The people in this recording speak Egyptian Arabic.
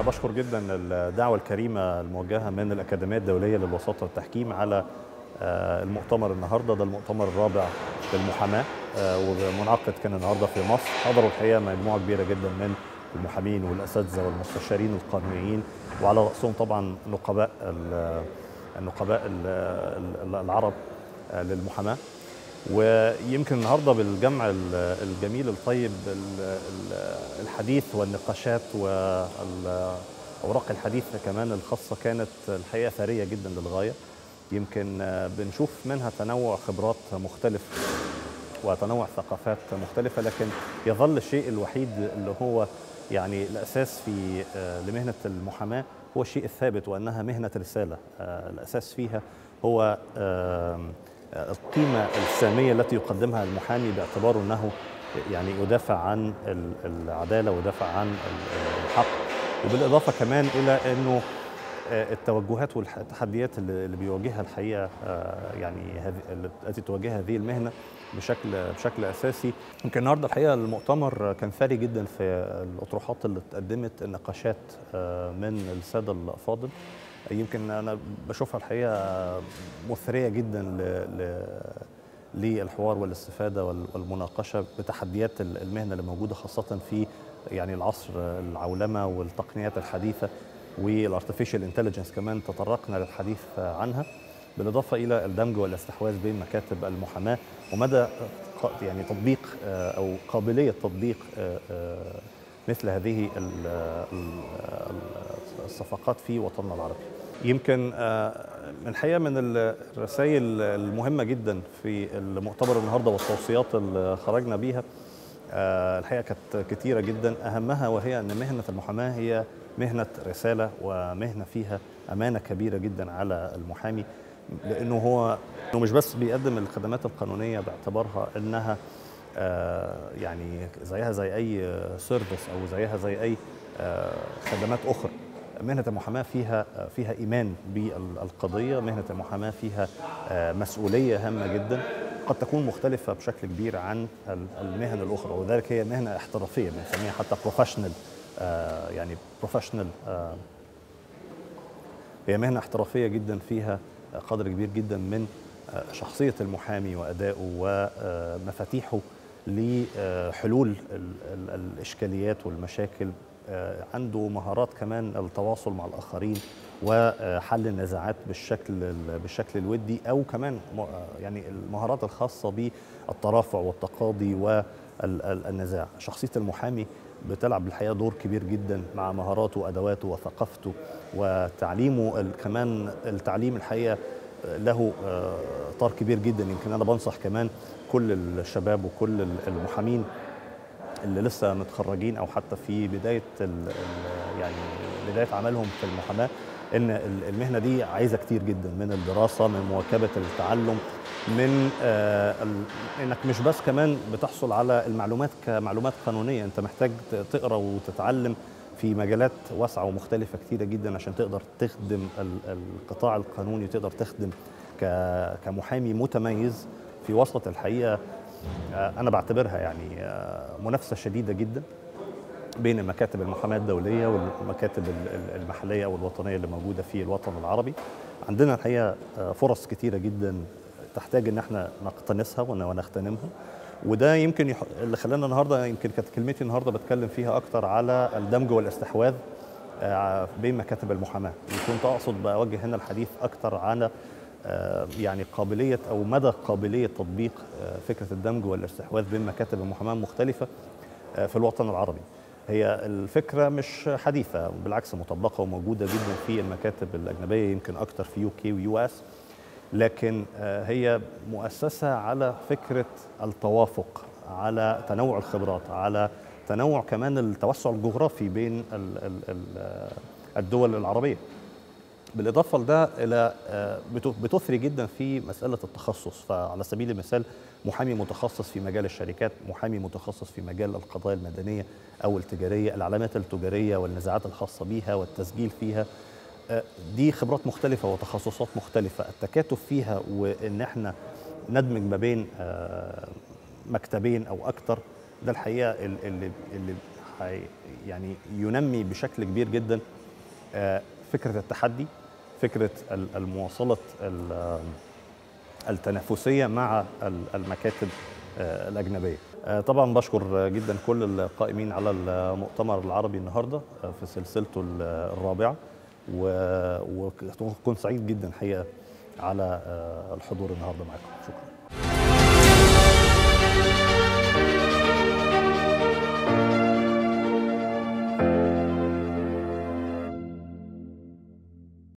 بشكر جدا الدعوة الكريمة الموجهة من الأكاديمية الدولية للوساطة والتحكيم على المؤتمر النهارده ده المؤتمر الرابع للمحاماة ومنعقد كان النهارده في مصر حضروا الحقيقة مجموعة كبيرة جدا من المحامين والأساتذة والمستشارين القانونيين وعلى رأسهم طبعا نقباء النقباء العرب للمحاماة ويمكن النهارده بالجمع الجميل الطيب الحديث والنقاشات واوراق الحديث كمان الخاصه كانت الحقيقه ثريه جدا للغايه يمكن بنشوف منها تنوع خبرات مختلف وتنوع ثقافات مختلفه لكن يظل الشيء الوحيد اللي هو يعني الاساس في لمهنه المحاماه هو الشيء الثابت وانها مهنه رساله الاساس فيها هو القيمة السامية التي يقدمها المحامي باعتباره أنه يعني يدافع عن العدالة ويدافع عن الحق وبالإضافة كمان إلى أنه التوجهات والتحديات اللي بيواجهها الحقيقة يعني التي تواجهها هذه المهنة بشكل بشكل أساسي يمكن النهاردة الحقيقة المؤتمر كان ثري جدا في الأطروحات اللي اتقدمت النقاشات من السادة الأفاضل يمكن انا بشوفها الحقيقه مثريه جدا ل للحوار والاستفاده والمناقشه بتحديات المهنه اللي موجوده خاصه في يعني العصر العولمه والتقنيات الحديثه والارتفيشال انتليجنس كمان تطرقنا للحديث عنها بالاضافه الى الدمج والاستحواذ بين مكاتب المحاماه ومدى يعني تطبيق او قابليه تطبيق مثل هذه الصفقات في وطننا العربي يمكن الحقيقه من الرسائل المهمه جدا في المؤتمر النهارده والتوصيات اللي خرجنا بيها الحقيقه كانت كثيره جدا اهمها وهي ان مهنه المحاماه هي مهنه رساله ومهنه فيها امانه كبيره جدا على المحامي لانه هو انه مش بس بيقدم الخدمات القانونيه باعتبارها انها يعني زيها زي اي سيرفيس او زيها زي اي خدمات اخرى مهنه المحاماه فيها فيها ايمان بالقضيه مهنه المحاماه فيها مسؤوليه هامه جدا قد تكون مختلفه بشكل كبير عن المهن الاخرى وذلك هي مهنه احترافيه بنسميها حتى بروفيشنال يعني بروفيشنال هي مهنه احترافيه جدا فيها قدر كبير جدا من شخصيه المحامي وادائه ومفاتيحه لحلول الاشكاليات والمشاكل عنده مهارات كمان التواصل مع الاخرين وحل النزاعات بالشكل بالشكل الودي او كمان يعني المهارات الخاصه بالترافع والتقاضي والنزاع شخصيه المحامي بتلعب الحقيقه دور كبير جدا مع مهاراته وادواته وثقافته وتعليمه كمان التعليم الحقيقه له اطار كبير جدا يمكن انا بنصح كمان كل الشباب وكل المحامين اللي لسه متخرجين او حتى في بدايه يعني بدايه عملهم في المحاماه ان المهنه دي عايزه كتير جدا من الدراسه من مواكبه التعلم من آه انك مش بس كمان بتحصل على المعلومات كمعلومات قانونيه انت محتاج تقرا وتتعلم في مجالات واسعه ومختلفه كتيره جدا عشان تقدر تخدم القطاع القانوني وتقدر تخدم كمحامي متميز في وسط الحقيقه انا بعتبرها يعني منافسه شديده جدا بين مكاتب المحاماه الدوليه والمكاتب المحليه او الوطنيه اللي موجوده في الوطن العربي عندنا الحقيقه فرص كتيره جدا تحتاج ان احنا نقتنصها ونغتنمها وده يمكن يح... اللي خلانا النهارده يمكن كانت كلمتي النهارده بتكلم فيها اكتر على الدمج والاستحواذ بين مكاتب المحاماه وكنت اقصد بوجه هنا الحديث اكتر على يعني قابليه او مدى قابليه تطبيق فكره الدمج والاستحواذ بين مكاتب المحاماه المختلفه في الوطن العربي. هي الفكره مش حديثه بالعكس مطبقه وموجوده جدا في المكاتب الاجنبيه يمكن اكتر في يو كي ويو اس لكن هي مؤسسه على فكره التوافق على تنوع الخبرات على تنوع كمان التوسع الجغرافي بين الدول العربيه بالاضافه لده الى بتثري جدا في مساله التخصص فعلى سبيل المثال محامي متخصص في مجال الشركات محامي متخصص في مجال القضايا المدنيه او التجاريه العلامات التجاريه والنزاعات الخاصه بها والتسجيل فيها دي خبرات مختلفه وتخصصات مختلفه التكاتف فيها وان احنا ندمج ما بين مكتبين او اكتر ده الحقيقه اللي اللي يعني ينمي بشكل كبير جدا آه، فكره التحدي فكره ال- المواصله ال- التنافسيه مع ال- المكاتب آه، الاجنبيه آه، طبعا بشكر جدا كل القائمين على المؤتمر العربي النهارده آه، في سلسلته ال- الرابعه و- وكنت سعيد جدا حقيقه على آه، الحضور النهارده معكم شكرا